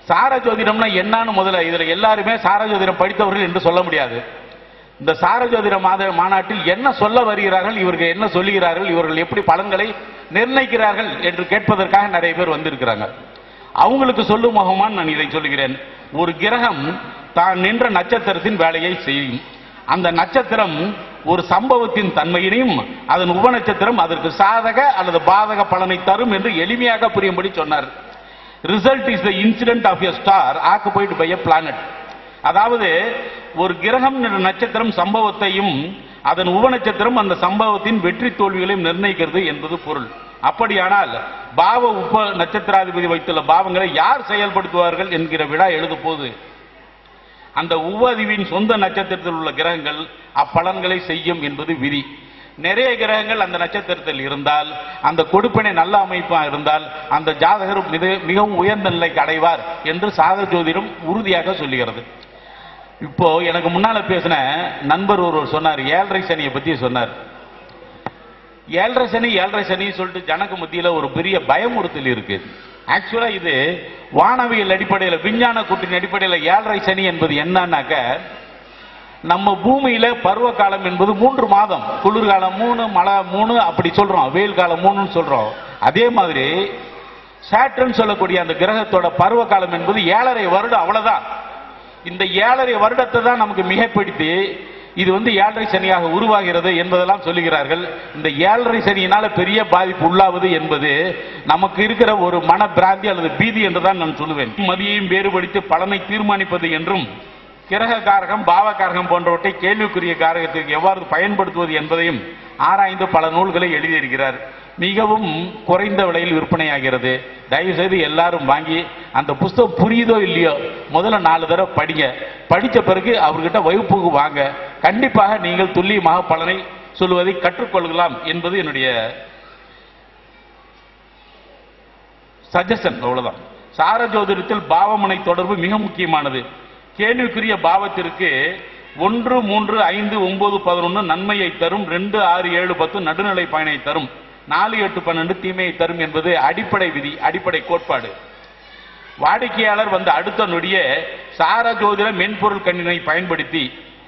சார ஜோதிடம்னா என்னன்னு முதல்ல இதுல எல்லாருமே சார ஜோதிடம் படித்தவர்கள் என்று சொல்ல முடியாது இந்த சார ஜோதிட மாத மாநாட்டில் என்ன சொல்ல வருகிறார்கள் இவர்கள் என்ன சொல்லுகிறார்கள் இவர்கள் எப்படி பலன்களை நிர்ணயிக்கிறார்கள் என்று கேட்பதற்காக நிறைய பேர் வந்திருக்கிறாங்க அவங்களுக்கு சொல்லும் முகமான் நான் இதை சொல்லுகிறேன் ஒரு கிரகம் தான் நின்ற நட்சத்திரத்தின் வேலையை செய்யும் அந்த நட்சத்திரம் ஒரு சம்பவத்தின் தன்மையினையும் அதன் உப நட்சத்திரம் அதற்கு சாதக அல்லது பாதக பலனை தரும் என்று எளிமையாக புரியும்படி சொன்னார் result is the incident of a star occupied by a planet அதாவது ஒரு கிரகம் என்ற நட்சத்திரம் சம்பவத்தையும் அதன் உப நட்சத்திரம் அந்த சம்பவத்தின் வெற்றி தோல்விகளையும் நிர்ணயிக்கிறது என்பது பொருள் அப்படியானால் பாவ உப நட்சத்திராதிபதி வைத்துள்ள பாவங்களை யார் செயல்படுத்துவார்கள் என்கிற விழா எழுத போது அந்த உபதிவின் சொந்த நட்சத்திரத்தில் உள்ள கிரகங்கள் அப்பலன்களை செய்யும் என்பது விதி நிறைய கிரகங்கள் அந்த நட்சத்திரத்தில் இருந்தால் அந்த கொடுப்பினை நல்ல அமைப்பா இருந்தால் அந்த ஜாதகர் மிக மிகவும் உயர்ந்த நிலைக்கு அடைவார் என்று சாத ஜோதிடம் உறுதியாக சொல்லுகிறது இப்போ எனக்கு முன்னால பேசின நண்பர் ஒருவர் சொன்னார் ஏழரை சனியை பத்தி சொன்னார் ஏழரை சனி ஏழரை சனி சொல்லிட்டு ஜனக்கு மத்தியில ஒரு பெரிய பயமுறுத்தல் இருக்கு ஆக்சுவலா இது வானவியல் அடிப்படையில் விஞ்ஞான கூட்டின் அடிப்படையில் ஏழரை சனி என்பது என்னன்னாக்க நம்ம பூமியில பருவ காலம் என்பது மூன்று மாதம் குளிர்காலம் மூணு மழை மூணு அப்படி சொல்றோம் வெயில் காலம் மூணுன்னு சொல்றோம் அதே மாதிரி சேட்டன் சொல்லக்கூடிய அந்த கிரகத்தோட பருவ காலம் என்பது ஏழரை வருடம் அவ்வளவுதான் இந்த ஏழரை வருடத்தை தான் நமக்கு மிகைப்படுத்தி இது வந்து ஏழரை சனியாக உருவாகிறது என்பதெல்லாம் சொல்லுகிறார்கள் இந்த ஏழரை சனியினால பெரிய பாதிப்பு உள்ளாவது என்பது நமக்கு இருக்கிற ஒரு மன பிராந்தி அல்லது பீதி என்றுதான் நான் சொல்லுவேன் மதியையும் வேறுபடுத்தி பலனை தீர்மானிப்பது என்றும் கிரக காரகம் பாவ காரகம் போன்றவற்றை கேள்விக்குரிய காரகத்திற்கு எவ்வாறு பயன்படுத்துவது என்பதையும் ஆராய்ந்து பல நூல்களை எழுதியிருக்கிறார் மிகவும் குறைந்த விலையில் விற்பனையாகிறது தயவு செய்து எல்லாரும் வாங்கி அந்த புஸ்தகம் புரியுதோ இல்லையோ முதல்ல நாலு தடவை படிங்க படித்த பிறகு அவர்கிட்ட வகுப்புக்கு வாங்க கண்டிப்பாக நீங்கள் துல்லியமாக பலனை சொல்லுவதை கற்றுக்கொள்ளலாம் என்பது என்னுடைய சஜஷன் அவ்வளவுதான் சார ஜோதிடத்தில் பாவமனை தொடர்பு மிக முக்கியமானது கேள்விக்குரிய பாவத்திற்கு ஒன்று மூன்று ஐந்து ஒன்பது பதினொன்று நன்மையை தரும் ரெண்டு ஆறு ஏழு பத்து நடுநிலை பயனை தரும் நாலு எட்டு பன்னெண்டு தீமையை தரும் என்பது அடிப்படை விதி அடிப்படை கோட்பாடு வாடிக்கையாளர் வந்த அடுத்த நொடிய சார ஜோதிட மென்பொருள் கண்ணினை பயன்படுத்தி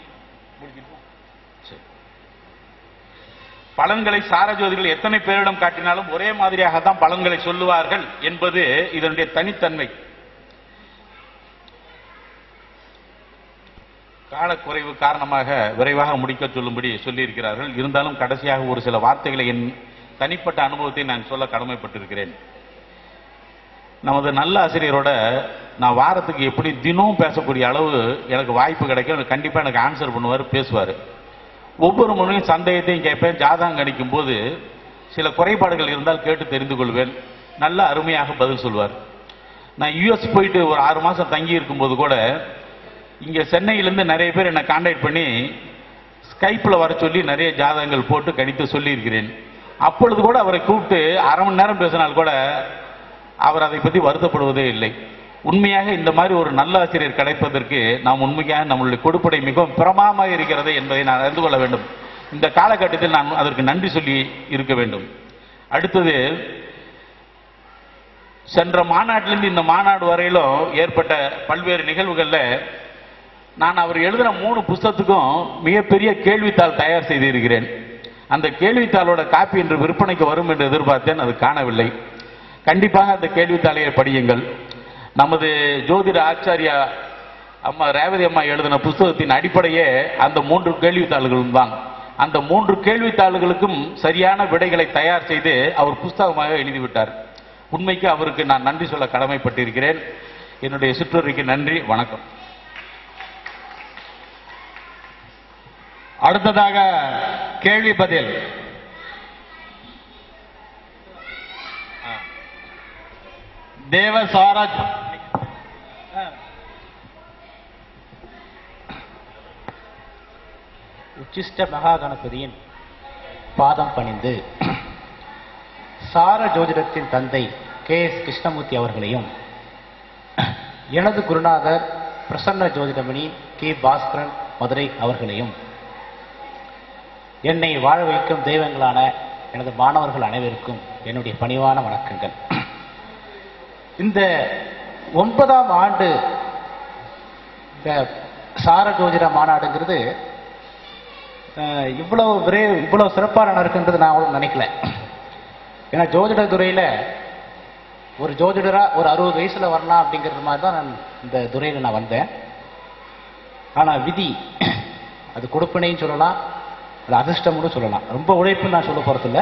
பலன்களை சார ஜோதிடர்கள் எத்தனை பேரிடம் காட்டினாலும் ஒரே மாதிரியாக தான் பலன்களை சொல்லுவார்கள் என்பது இதனுடைய தனித்தன்மை காலக்குறைவு காரணமாக விரைவாக முடிக்க சொல்லும்படி சொல்லியிருக்கிறார்கள் இருந்தாலும் கடைசியாக ஒரு சில வார்த்தைகளை என் தனிப்பட்ட அனுபவத்தை நான் சொல்ல கடமைப்பட்டிருக்கிறேன் நமது நல்ல ஆசிரியரோட நான் வாரத்துக்கு எப்படி தினம் பேசக்கூடிய அளவு எனக்கு வாய்ப்பு கிடைக்கும் எனக்கு கண்டிப்பா எனக்கு ஆன்சர் பண்ணுவார் பேசுவார் ஒவ்வொரு முறையும் சந்தேகத்தையும் கேட்பேன் ஜாதகம் கணிக்கும் போது சில குறைபாடுகள் இருந்தால் கேட்டு தெரிந்து கொள்வேன் நல்ல அருமையாக பதில் சொல்வார் நான் யுஎஸ் போயிட்டு ஒரு ஆறு மாசம் தங்கி இருக்கும்போது கூட இங்க சென்னையிலேருந்து நிறைய பேர் என்னை காண்டாக்ட் பண்ணி ஸ்கைப்பில் வர சொல்லி நிறைய ஜாதகங்கள் போட்டு கணித்து சொல்லியிருக்கிறேன் அப்பொழுது கூட அவரை கூப்பிட்டு அரை மணி நேரம் பேசினால் கூட அவர் அதை பற்றி வருத்தப்படுவதே இல்லை உண்மையாக இந்த மாதிரி ஒரு நல்ல ஆசிரியர் கிடைப்பதற்கு நாம் உண்மையாக நம்மளுடைய கொடுப்படை மிகவும் பிரமாமாக இருக்கிறது என்பதை நான் அறிந்து கொள்ள வேண்டும் இந்த காலகட்டத்தில் நான் அதற்கு நன்றி சொல்லி இருக்க வேண்டும் அடுத்தது சென்ற மாநாட்டிலிருந்து இந்த மாநாடு வரையிலும் ஏற்பட்ட பல்வேறு நிகழ்வுகள்ல நான் அவர் எழுதின மூணு புஸ்தகத்துக்கும் மிகப்பெரிய கேள்வித்தாள் தயார் செய்திருக்கிறேன் அந்த கேள்வித்தாளோட காப்பி இன்று விற்பனைக்கு வரும் என்று எதிர்பார்த்தேன் அது காணவில்லை கண்டிப்பாக அந்த கேள்வித்தாளையை படியுங்கள் நமது ஜோதிட ஆச்சாரியா அம்மா ரேவதி அம்மா எழுதின புஸ்தகத்தின் அடிப்படையே அந்த மூன்று கேள்வித்தாள்களும் தான் அந்த மூன்று கேள்வித்தாள்களுக்கும் சரியான விடைகளை தயார் செய்து அவர் புஸ்தகமாக எழுதிவிட்டார் உண்மைக்கு அவருக்கு நான் நன்றி சொல்ல கடமைப்பட்டிருக்கிறேன் என்னுடைய சிற்றுரைக்கு நன்றி வணக்கம் அடுத்ததாக கேள்வி பதில் தேவ சாரஜ் உச்சிஷ்ட மகாகணபதியின் பாதம் பணிந்து சார ஜோதிடத்தின் தந்தை கே எஸ் கிருஷ்ணமூர்த்தி அவர்களையும் எனது குருநாதர் பிரசன்ன ஜோதிடமணி கே பாஸ்கரன் மதுரை அவர்களையும் என்னை வாழ வைக்கும் தெய்வங்களான எனது மாணவர்கள் அனைவருக்கும் என்னுடைய பணிவான வணக்கங்கள் இந்த ஒன்பதாம் ஆண்டு இந்த சார ஜோதிட மாநாடுங்கிறது அஹ், இவ்வளவு விரை இவ்வளவு சிறப்பாக நடக்குன்றது நான் அவ்வளவு நினைக்கல ஏன்னா ஜோதிட துறையில ஒரு ஜோதிடரா ஒரு அறுபது வயசுல வரலாம் அப்படிங்கிறது மாதிரி தான் நான் இந்த துறையில நான் வந்தேன் ஆனா விதி அது கொடுப்பனையும் சொல்லலாம் அது அதிர்ஷ்டம்னு சொல்லலாம் ரொம்ப உழைப்புன்னு நான் சொல்ல போறதில்ல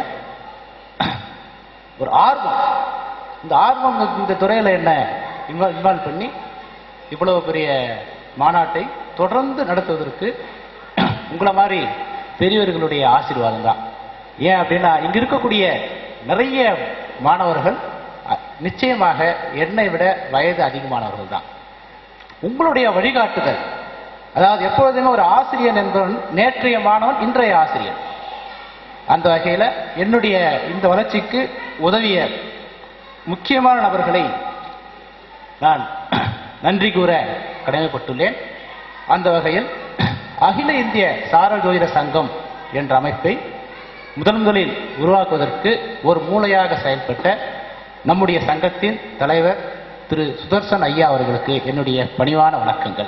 ஒரு ஆர்வம் இந்த ஆர்வம் இந்த துறையில என்ன இன்வால்வ் இன்வால்வ் பண்ணி இவ்வளவு பெரிய மாநாட்டை தொடர்ந்து நடத்துவதற்கு உங்களை மாதிரி பெரியவர்களுடைய ஆசீர்வாதம் தான் ஏன் அப்படின்னா இங்க இருக்கக்கூடிய நிறைய மாணவர்கள் அ, நிச்சயமாக என்னை விட வயது அதிகமானவர்கள் தான் உங்களுடைய வழிகாட்டுதல் அதாவது எப்பொழுதுமே ஒரு ஆசிரியன் என்பவன் நேற்றைய மாணவன் இன்றைய ஆசிரியர் அந்த வகையில என்னுடைய இந்த வளர்ச்சிக்கு உதவிய முக்கியமான நபர்களை நான் நன்றி கூற கடமைப்பட்டுள்ளேன் அந்த வகையில் அகில இந்திய சார ஜோதிட சங்கம் என்ற அமைப்பை முதன் முதலில் உருவாக்குவதற்கு ஒரு மூளையாக செயல்பட்ட நம்முடைய சங்கத்தின் தலைவர் திரு சுதர்சன் ஐயா அவர்களுக்கு என்னுடைய பணிவான வணக்கங்கள்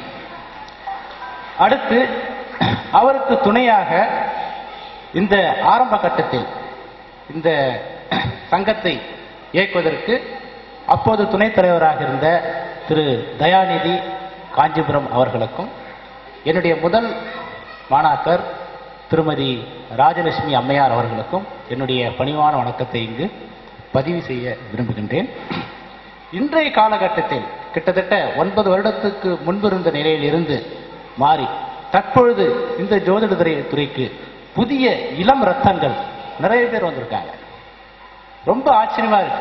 அடுத்து அவருக்கு துணையாக இந்த ஆரம்ப கட்டத்தில் இந்த சங்கத்தை இயக்குவதற்கு அப்போது துணைத் தலைவராக இருந்த திரு தயாநிதி காஞ்சிபுரம் அவர்களுக்கும் என்னுடைய முதல் மாணாக்கர் திருமதி ராஜலட்சுமி அம்மையார் அவர்களுக்கும் என்னுடைய பணிவான வணக்கத்தை இங்கு பதிவு செய்ய விரும்புகின்றேன் இன்றைய காலகட்டத்தில் கிட்டத்தட்ட ஒன்பது வருடத்துக்கு முன்பிருந்த நிலையில் இருந்து மாறி தற்பொழுது இந்த ஜோதிட துறை- துறைக்கு புதிய இளம் ரத்தங்கள் நிறைய பேர் வந்திருக்காங்க ரொம்ப ஆச்சரியமா இருக்கு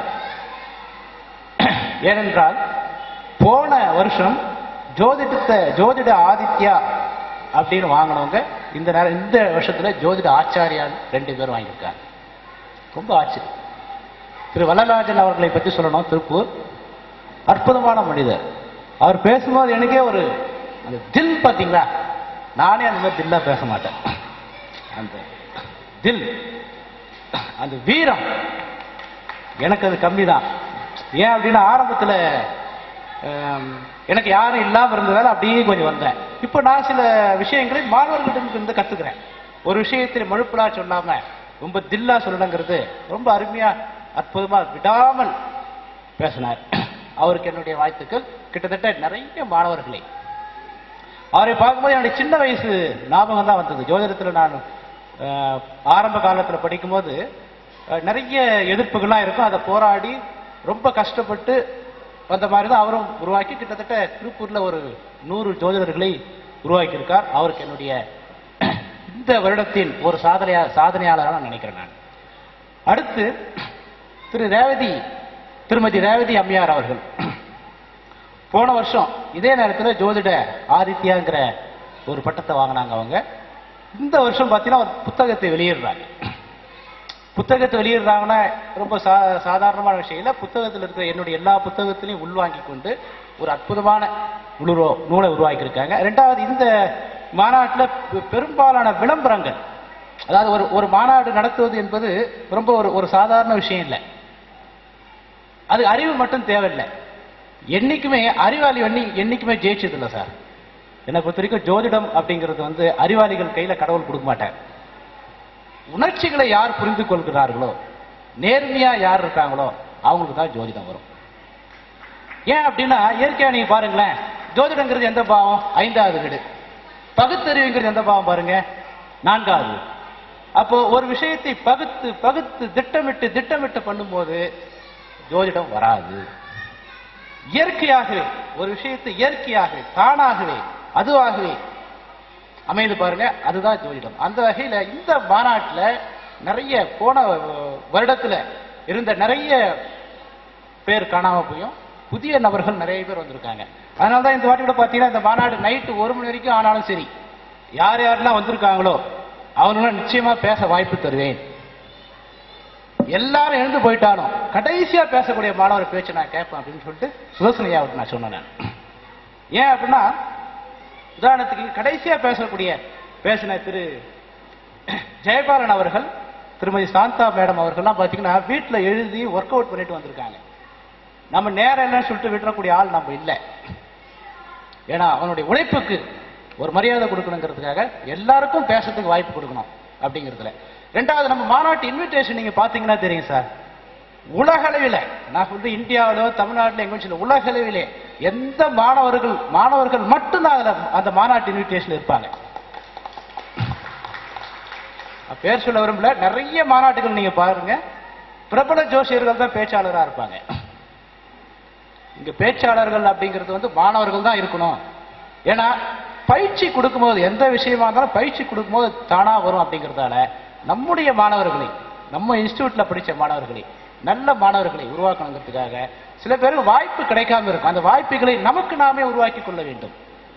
ஏனென்றால் போன வருஷம் ஜோதிடத்தை ஜோதிட ஆதித்யா அப்படின்னு வாங்கினவங்க இந்த நேரம் இந்த வருஷத்துல ஜோதிட ஆச்சாரியான்னு ரெண்டு பேர் வாங்கியிருக்காங்க ரொம்ப ஆச்சரியம் திரு வல்லராஜன் அவர்களை பற்றி சொல்லணும் திருப்பூர் அற்புதமான மனிதர் அவர் பேசும்போது எனக்கே ஒரு அந்த தில் பார்த்தீங்களா நானே அந்த மாதிரி தில்லா பேச மாட்டேன் அந்த தில் அந்த வீரம் எனக்கு அது கம்மி தான் ஏன் அப்படின்னா ஆரம்பத்தில் எனக்கு யாரும் இல்லாமல் இருந்ததால அப்படியே கொஞ்சம் வந்தேன் இப்போ நான் சில விஷயங்களை மாணவர்களிடம் இருந்து கற்றுக்கிறேன் ஒரு விஷயத்தில் மழுப்பலா சொல்லாம ரொம்ப தில்லா சொல்லணுங்கிறது ரொம்ப அருமையா அற்புதமா விடாமல் பேசினார் அவருக்கு என்னுடைய வாழ்த்துக்கள் கிட்டத்தட்ட நிறைய மாணவர்களை அவரை பார்க்கும்போது என்னுடைய சின்ன வயசு ஞாபகம் தான் வந்தது ஜோதிடத்தில் நான் அஹ், ஆரம்ப காலத்தில் படிக்கும்போது அஹ், நிறைய எதிர்ப்புகள்லாம் இருக்கும் அதை போராடி ரொம்ப கஷ்டப்பட்டு வந்த மாதிரி தான் அவரும் உருவாக்கி கிட்டத்தட்ட திருப்பூர்ல ஒரு நூறு ஜோதிடர்களை உருவாக்கியிருக்கார் அவருக்கு என்னுடைய இந்த வருடத்தின் ஒரு சாதனையா சாதனையாளராக நான் நினைக்கிறேன் நான் அடுத்து திரு ரேவதி திருமதி ரேவதி அம்மையார் அவர்கள் போன வருஷம் இதே நேரத்தில் ஜோதிட ஆதித்யாங்கிற ஒரு பட்டத்தை வாங்கினாங்க அவங்க இந்த வருஷம் பார்த்தீங்கன்னா ஒரு புத்தகத்தை வெளியிடுறாங்க புத்தகத்தை வெளியிடுறாங்கன்னா ரொம்ப சா சாதாரணமான விஷயம் இல்லை புத்தகத்தில் இருக்கிற என்னுடைய எல்லா புத்தகத்திலையும் உள்வாங்கி கொண்டு ஒரு அற்புதமான நூலோ நூலை உருவாக்கியிருக்காங்க ரெண்டாவது இந்த மாநாட்டில் பெ- பெரும்பாலான விளம்பரங்கள் அதாவது ஒரு ஒரு மாநாடு நடத்துவது என்பது ரொம்ப ஒரு ஒரு சாதாரண விஷயம் இல்லை அது அறிவு மட்டும் தேவையில்லை என்னைக்குமே அறிவாளி எண்ணி என்னைக்குமே ஜெயிச்சது இல்லை சார் என்னை பொறுத்த வரைக்கும் ஜோதிடம் அப்படிங்கிறது வந்து அறிவாளிகள் கையில கடவுள் கொடுக்க மாட்டார் உணர்ச்சிகளை யார் புரிந்து கொள்கிறார்களோ நேர்மையா யார் இருக்காங்களோ அவங்களுக்கு தான் ஜோதிடம் வரும் ஏன் அப்படின்னா இயற்கையா நீங்க பாருங்களேன் ஜோதிடங்கிறது எந்த பாவம் ஐந்தாவது வீடு பகுத்தறிவுங்கிறது எந்த பாவம் பாருங்க நான்காவது வீடு. அப்போ ஒரு விஷயத்தை பகுத்து பகுத்து திட்டமிட்டு திட்டமிட்டு பண்ணும்போது ஜோதிடம் வராது இயற்கையாகவே ஒரு விஷயத்தை இயற்கையாகவே தானாகவே அதுவாகவே அமைந்து பாருங்க அதுதான் ஜோதிடம் அந்த வகையில இந்த மாநாட்டுல நிறைய போன அஹ், வருடத்துல இருந்த நிறைய பேர் காணாம போயும் புதிய நபர்கள் நிறைய பேர் வந்திருக்காங்க அதனால தான் இந்த வாட்டி கூட பார்த்தீங்கன்னா இந்த மாநாடு நைட்டு ஒரு மணி வரைக்கும் ஆனாலும் சரி யார் யாரெல்லாம் வந்திருக்காங்களோ அவங்களும் நிச்சயமா பேச வாய்ப்பு தருவேன் எல்லாரும் எழுந்து போயிட்டாலும் கடைசியா பேசக்கூடிய மாணவர் பேச்சு நான் கேட்பேன் அப்படின்னு சொல்லிட்டு சுதர்சனையாவுக்கு நான் சொன்னேன் நான். ஏன் அப்படின்னா உதாரணத்துக்கு கடைசியா பேசக்கூடிய பேசின திரு ஜெயபாலன் அவர்கள் திருமதி சாந்தா மேடம் அவர்கள்லாம் பார்த்தீங்கன்னா வீட்டில் எழுதி ஒர்க் அவுட் பண்ணிட்டு வந்திருக்காங்க நம்ம நேரம் இல்லைன்னு சொல்லிட்டு விட்டுறக்கூடிய ஆள் நம்ம இல்லை ஏன்னா அவனுடைய உழைப்புக்கு ஒரு மரியாதை கொடுக்கணுங்கிறதுக்காக எல்லாருக்கும் பேசுறதுக்கு வாய்ப்பு கொடுக்கணும் அப்படிங்கிறதுல ரெண்டாவது நம்ம மாநாட்டு இன்விடேஷன் நீங்க பாத்தீங்கன்னா தெரியும் சார் உலகளவில் நான் வந்து இந்தியாவிலோ தமிழ்நாட்டில் எங்க சொல்ல உலகளவிலே எந்த மாணவர்கள் மாணவர்கள் மட்டும்தான் அதுல அந்த மாநாட்டு இன்விடேஷன் இருப்பாங்க நான் பேர் சொல்ல விரும்பல நிறைய மாநாட்டுகள் நீங்க பாருங்க பிரபல ஜோசியர்கள் தான் பேச்சாளராக இருப்பாங்க இங்க பேச்சாளர்கள் அப்படிங்கிறது வந்து மாணவர்கள் தான் இருக்கணும் ஏன்னா பயிற்சி கொடுக்கும்போது எந்த விஷயமா இருந்தாலும் பயிற்சி கொடுக்கும்போது தானா வரும் அப்படிங்கிறதால நம்முடைய மாணவர்களை நம்ம இன்ஸ்டியூட்ல படிச்ச மாணவர்களை நல்ல மாணவர்களை உருவாக்கணுங்கிறதுக்காக சில பேருக்கு வாய்ப்பு கிடைக்காம இருக்கும் அந்த வாய்ப்புகளை நமக்கு நாமே உருவாக்கி கொள்ள வேண்டும்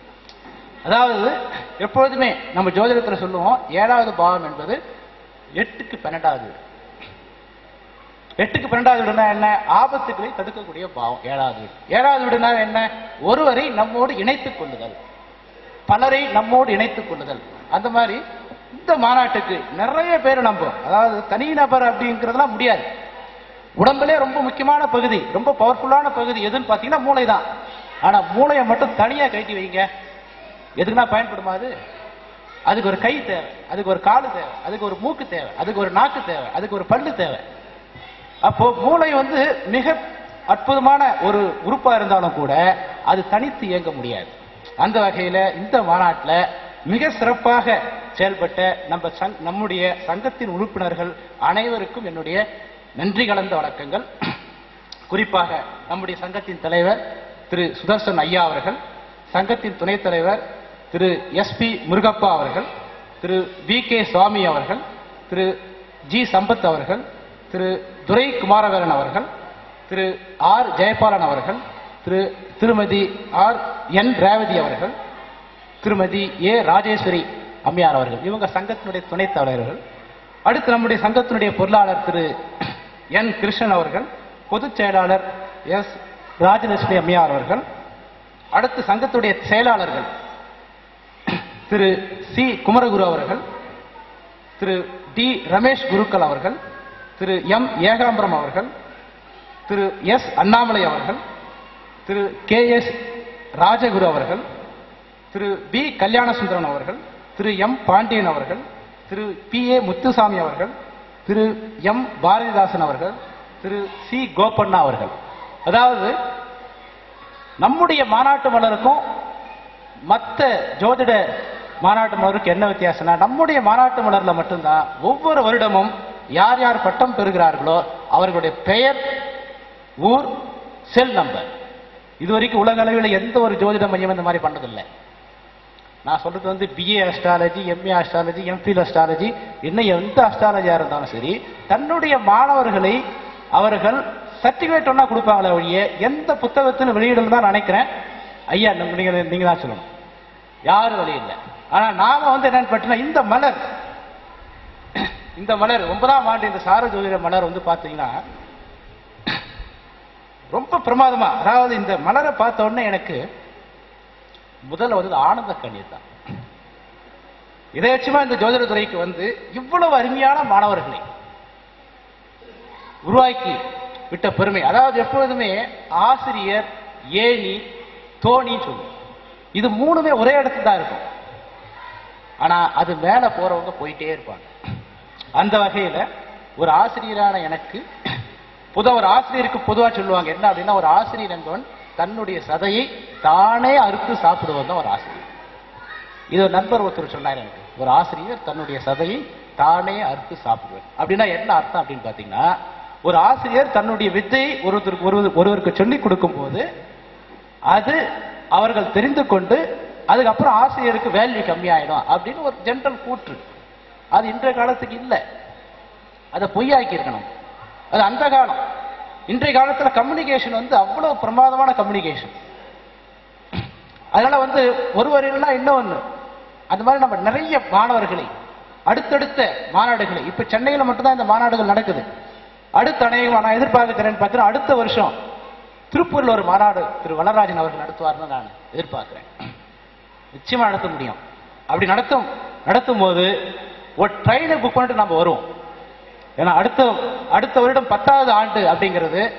அதாவது எப்பொழுதுமே நம்ம ஜோதிடத்தில் சொல்லுவோம் ஏழாவது பாவம் என்பது எட்டுக்கு பன்னெண்டாவது வீடு. எட்டுக்கு பன்னெண்டாவது வீடுனா என்ன ஆபத்துக்களை தடுக்கக்கூடிய பாவம் ஏழாவது வீடு ஏழாவது வீடுனா என்ன ஒருவரை நம்மோடு இணைத்துக் கொள்ளுதல் பலரை நம்மோடு இணைத்துக் கொள்ளுதல் அந்த மாதிரி இந்த மாநாட்டுக்கு நிறைய பேர் நம்புறோம் அதாவது தனிநபர் அப்படிங்கிறதுலாம் முடியாது உடம்புலே ரொம்ப முக்கியமான பகுதி ரொம்ப பவர்ஃபுல்லான பகுதி எதுன்னு பார்த்தீங்கன்னா மூளை தான் ஆனா மூளையை மட்டும் தனியா கட்டி வைங்க எதுக்குன்னா பயன்படுமா அது அதுக்கு ஒரு கை தேவை அதுக்கு ஒரு காலு தேவை அதுக்கு ஒரு மூக்கு தேவை அதுக்கு ஒரு நாக்கு தேவை அதுக்கு ஒரு பல்லு தேவை அப்போ மூளை வந்து மிக அற்புதமான ஒரு உறுப்பா இருந்தாலும் கூட அது தனித்து இயங்க முடியாது அந்த வகையில இந்த மாநாட்டில் மிக சிறப்பாக செயல்பட்ட நம்ம சங் நம்முடைய சங்கத்தின் உறுப்பினர்கள் அனைவருக்கும் என்னுடைய நன்றி கலந்த வணக்கங்கள் குறிப்பாக நம்முடைய சங்கத்தின் தலைவர் திரு சுதர்சன் ஐயா அவர்கள் சங்கத்தின் துணைத் தலைவர் திரு எஸ்பி முருகப்பா அவர்கள் திரு வி கே சுவாமி அவர்கள் திரு ஜி சம்பத் அவர்கள் திரு துரை குமாரவேலன் அவர்கள் திரு ஆர் ஜெயபாலன் அவர்கள் திரு திருமதி ஆர் என் ரேவதி அவர்கள் திருமதி ஏ ராஜேஸ்வரி அம்மையார் அவர்கள் இவங்க சங்கத்தினுடைய துணைத் தலைவர்கள் அடுத்து நம்முடைய சங்கத்தினுடைய பொருளாளர் திரு என் கிருஷ்ணன் அவர்கள் பொதுச் செயலாளர் எஸ் ராஜலட்சுமி அம்மையார் அவர்கள் அடுத்து சங்கத்துடைய செயலாளர்கள் திரு சி குமரகுரு அவர்கள் திரு டி ரமேஷ் குருக்கள் அவர்கள் திரு எம் ஏகாம்பரம் அவர்கள் திரு எஸ் அண்ணாமலை அவர்கள் திரு கே எஸ் ராஜகுரு அவர்கள் திரு பி கல்யாணசுந்தரன் அவர்கள் திரு எம் பாண்டியன் அவர்கள் திரு பி ஏ முத்துசாமி அவர்கள் திரு எம் பாரதிதாசன் அவர்கள் திரு சி கோபண்ணா அவர்கள் அதாவது நம்முடைய மாநாட்டு மலருக்கும் மற்ற ஜோதிட மாநாட்டு மலருக்கு என்ன வித்தியாசம்னா நம்முடைய மாநாட்டு மலர்ல மட்டும்தான் ஒவ்வொரு வருடமும் யார் யார் பட்டம் பெறுகிறார்களோ அவர்களுடைய பெயர் ஊர் செல் நம்பர் இதுவரைக்கும் உலக அளவில் எந்த ஒரு ஜோதிட மையம் இந்த மாதிரி பண்ணதில்லை நான் சொல்றது வந்து BA astrology MA astrology MPhil astrology இன்னும் எந்த அஸ்ட்ராலஜியா இருந்தாலும் சரி தன்னுடைய மாணவர்களை அவர்கள் சர்டிபிகேட் ஒன்றா கொடுப்பாங்களே ஒழிய எந்த புத்தகத்திலும் வெளியிடல தான் நினைக்கிறேன் ஐயா நம்ம- நீங்க நீங்க தான் சொல்லணும் யாரும் வெளியிடல ஆனா நாம வந்து என்னன்னு பார்த்தீங்கன்னா இந்த மலர் இந்த மலர் ஒன்பதாம் ஆண்டு இந்த சார ஜோதிட மலர் வந்து பாத்தீங்கன்னா ரொம்ப பிரமாதமா அதாவது இந்த மலரை பார்த்த உடனே எனக்கு முதல்ல வந்து ஆனந்த கண்ணீர் தான் இதேச்சமா இந்த ஜோதிட துறைக்கு வந்து இவ்வளவு அருமையான மாணவர்களை உருவாக்கி விட்ட பெருமை அதாவது எப்பொழுதுமே ஆசிரியர் ஏணி தோணின்னு சொல்லுவோம் இது மூணுமே ஒரே இடத்துல தான் இருக்கும் ஆனா அது மேல போறவங்க போயிட்டே இருப்பாங்க அந்த வகையில ஒரு ஆசிரியரான எனக்கு பொதுவா ஒரு ஆசிரியருக்கு பொதுவா சொல்லுவாங்க என்ன அப்படின்னா ஒரு ஆசிரியர் என்பவன் தன்னுடைய சதையை தானே அறுத்து சாப்பிடுவன் தான் ஒரு ஆசிரியர் இது ஒரு நண்பர் ஒருத்தர் சொன்னார் எனக்கு ஒரு ஆசிரியர் தன்னுடைய சதையை தானே அறுத்து சாப்பிடுவார் அப்படின்னா என்ன அர்த்தம் அப்படின்னு பாத்தீங்கன்னா ஒரு ஆசிரியர் தன்னுடைய வித்தையை ஒருத்தருக்கு ஒருவர் ஒருவருக்கு சொல்லிக் கொடுக்கும் போது அது அவர்கள் தெரிந்து கொண்டு அதுக்கப்புறம் ஆசிரியருக்கு வேல்யூ கம்மியாயிடும் அப்படின்னு ஒரு ஜென்ரல் கூற்று அது இன்றைய காலத்துக்கு இல்லை அதை பொய்யாக்கி இருக்கணும் அது அந்த காலம் இன்றைய காலத்துல கம்யூனிகேஷன் வந்து அவ்வளவு பிரமாதமான கம்யூனிகேஷன் அதனால வந்து ஒருவர் இல்லைன்னா இன்னொன்னு அந்த மாதிரி நம்ம நிறைய மாணவர்களை அடுத்தடுத்த மாநாடுகளை இப்ப சென்னையில மட்டும்தான் இந்த மாநாடுகள் நடக்குது அடுத்த அநேகமா நான் எதிர்பார்க்கிறேன் பார்த்தீங்கன்னா அடுத்த வருஷம் திருப்பூர்ல ஒரு மாநாடு திரு வளராஜன் அவர்கள் நடத்துவார்னு நான் எதிர்பார்க்கிறேன் நிச்சயமா நடத்த முடியும் அப்படி நடத்தும் நடத்தும் போது ஒரு ட்ரெயினை புக் பண்ணிட்டு நம்ம வருவோம் ஏன்னா அடுத்த அடுத்த வருடம் பத்தாவது ஆண்டு அப்படிங்கிறது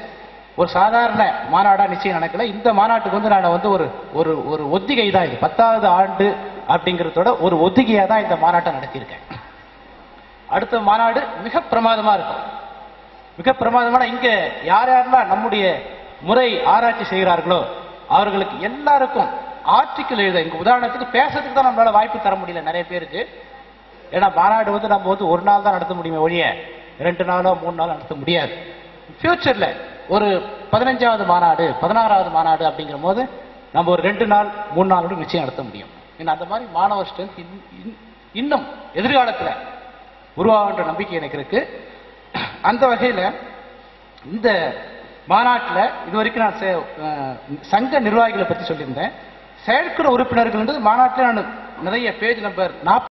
ஒரு சாதாரண மாநாடா நிச்சயம் நடக்கல இந்த மாநாட்டுக்கு வந்து நான் வந்து ஒரு ஒரு ஒரு ஒத்திகை தான் இது பத்தாவது ஆண்டு அப்படிங்கிறதோட ஒரு ஒத்திகையா தான் இந்த மாநாட்டை நடத்தியிருக்கேன் அடுத்த மாநாடு மிக பிரமாதமா இருக்கும் மிக பிரமாதமான இங்க யார் யாரெல்லாம் நம்முடைய முறை ஆராய்ச்சி செய்கிறார்களோ அவர்களுக்கு எல்லாருக்கும் ஆர்டிக்கல் எழுத இங்க உதாரணத்துக்கு பேசுறதுக்கு தான் நம்மளால வாய்ப்பு தர முடியல நிறைய பேருக்கு ஏன்னா மாநாடு வந்து நம்ம வந்து ஒரு நாள் தான் நடத்த முடியுமே ஒழிய ரெண்டு நாளோ மூணு நாளோ நடத்த முடியாது ஃபியூச்சர்ல ஒரு பதினஞ்சாவது மாநாடு பதினாறாவது மாநாடு அப்படிங்கிற போது நம்ம ஒரு ரெண்டு நாள் மூணு நாளோட நிச்சயம் நடத்த முடியும் ஏன்னா அந்த மாதிரி மாணவர் ஸ்ட்ரென்த் இன்னும் எதிர்காலத்துல உருவாகுன்ற நம்பிக்கை எனக்கு இருக்கு அந்த வகையில இந்த மாநாட்டில் இது வரைக்கும் நான் செ- அஹ், சங்க நிர்வாகிகளை பற்றி சொல்லியிருந்தேன் செயற்குழு உறுப்பினர்கள்ன்றது மாநாட்டில் நான் நிறைய பேஜ் நம்பர்